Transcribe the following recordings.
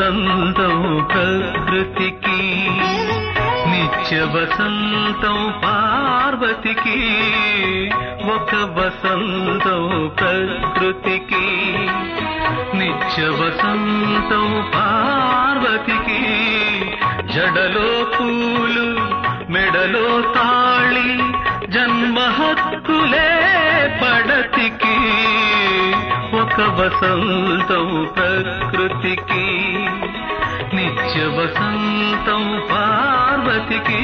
వసంతం ప్రకృతికి నిత్య వసంతం పార్వతికి ఒక వసంతం ప్రకృతికి నిత్య వసంతం పార్వతికి జడలో పూలు మెడలో తాళి జన్మ హక్కులే పడతికి ఒక వసంతం ప్రకృతికి నిత్య వసంతం పార్వతికి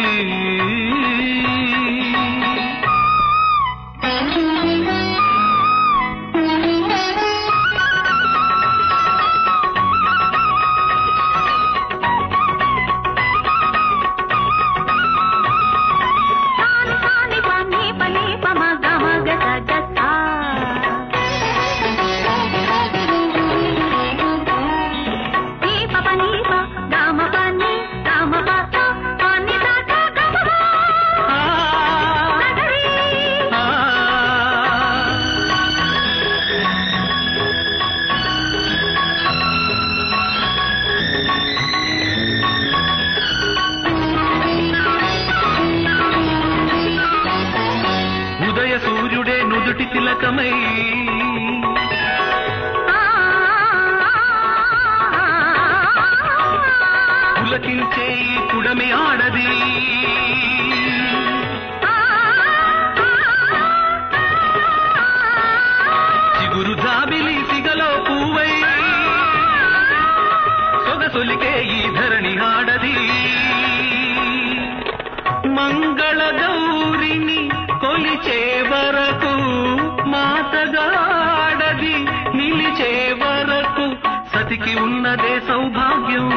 తాని తాని పని పని పమ గమ గస గస నీ పప నీ ప గమ పని గమ ప పని దాట గమ ఆ, నగరి ఆ. ఉదయ సూర్యుడే నుదుటి తిలకమై పులకించే ఈ కుడమి ఆడది చిగురు జాబిలి సిగలో పువ్వై సొగసొలికే ఈ ధరణి ఆడది మంగళ గౌరిని కొలిచే వరకు మాతగాడది నిలిచే వరకు సతికి ఉన్నదే సౌభాగ్యం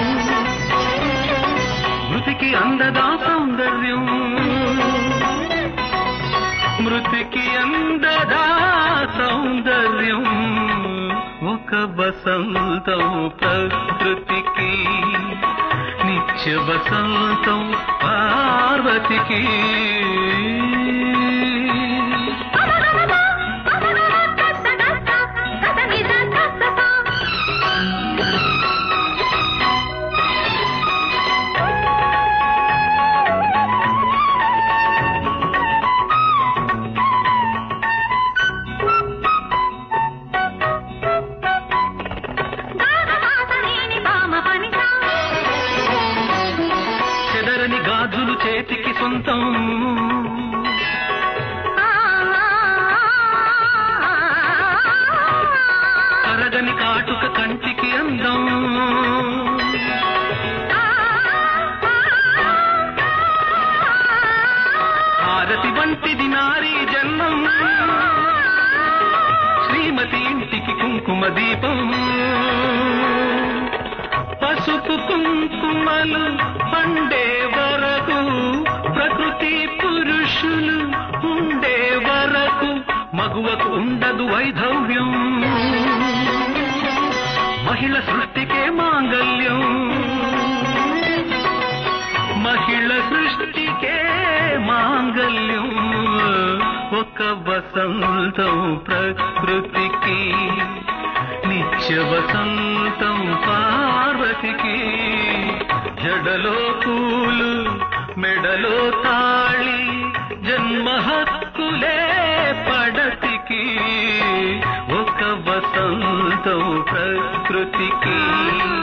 మృతికి అందదా సౌందర్యం మృతికి అందదా సౌందర్యం ఒక వసంతం ప్రకృతికి నిత్య వసంతం పార్వతికి చెదరని గాజులు చేతికి సొంతం కరగని కాటుక కంటికి అందం భారతి వంటిది నారీ జన్మం శ్రీమతి ఇంటికి కుంకుమ దీపం పసుపు కుంకుమలు పండే వరకు ప్రకృతి పురుషులు ఉండే వరకు మగువకు ఉండదు వైధవ్యం మహిళ సృష్టికే మాంగల్యం మహిళ సృష్టికే మాంగల్యం ఒక వసంతం ప్రకృతికి నిత్య వసంతం పార్వతికి జడలో పూలు మెడలో తాళి జన్మ హక్కులే పడతికి ఒక వసంతం ప్రకృతికి